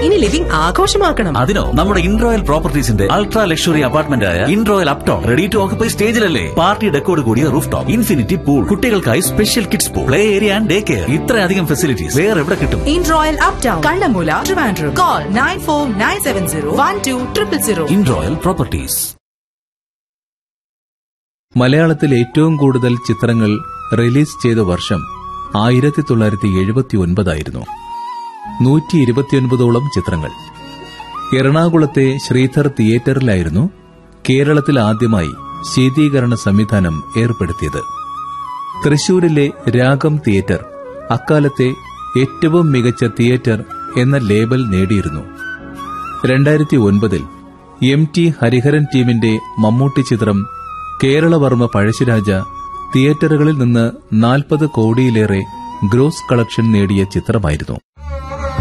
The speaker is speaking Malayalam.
ഇനി ലിവിംഗ് ആഘോഷമാക്കണം അതിനോ നമ്മുടെ ഇൻട്രോയൽ പ്രോപ്പർട്ടീസിന്റെ അൾട്രാ ലക്ഷറി അപ്പാർട്ട്മെന്റ് ആയ Introyal Uptown ready to occupy സ്റ്റേജിലല്ലേ പാർട്ടി ഡെക്കോട് കൂടിയ റൂഫ് ടോപ്പ് ഇൻഫിനിറ്റി പൂൾ കുട്ടികൾക്കായി special kids pool play area and day care ഇത്രയധികം ഫെസിലിറ്റീസ് വേറെ എവിടെ കിട്ടും Introyal Uptown Kallamoola Trivandrum call nine four nine seven zero one two triple zero Introyal properties മലയാളത്തിൽ ഏറ്റവും കൂടുതൽ ചിത്രങ്ങൾ റിലീസ് ചെയ്ത വർഷം ആയിരത്തി തൊള്ളായിരത്തി എഴുപത്തി ഒൻപതായിരുന്നു നൂറ്റി ഇരുപത്തിയൊൻപതോളം ചിത്രങ്ങൾ എറണാകുളത്തെ ശ്രീധർ തിയേറ്ററിലായിരുന്നു കേരളത്തിൽ ആദ്യമായി ശീതീകരണ സംവിധാനം ഏർപ്പെടുത്തിയത് തൃശൂരിലെ രാഗം തിയേറ്റർ അക്കാലത്തെ ഏറ്റവും മികച്ച തിയേറ്റർ എന്ന ലേബൽ നേടിയിരുന്നു രണ്ടായിരത്തി ഒൻപതിൽ എം ടി ഹരിഹരൻ ടീമിന്റെ മമ്മൂട്ടി ചിത്രം കേരളവർമ്മ പഴശ്ശിരാജ തിയേറ്ററുകളിൽ നിന്ന് നാൽപ്പത് കോടിയിലേറെ ഗ്രോസ് കളക്ഷൻ നേടിയ ചിത്രമായിരുന്നു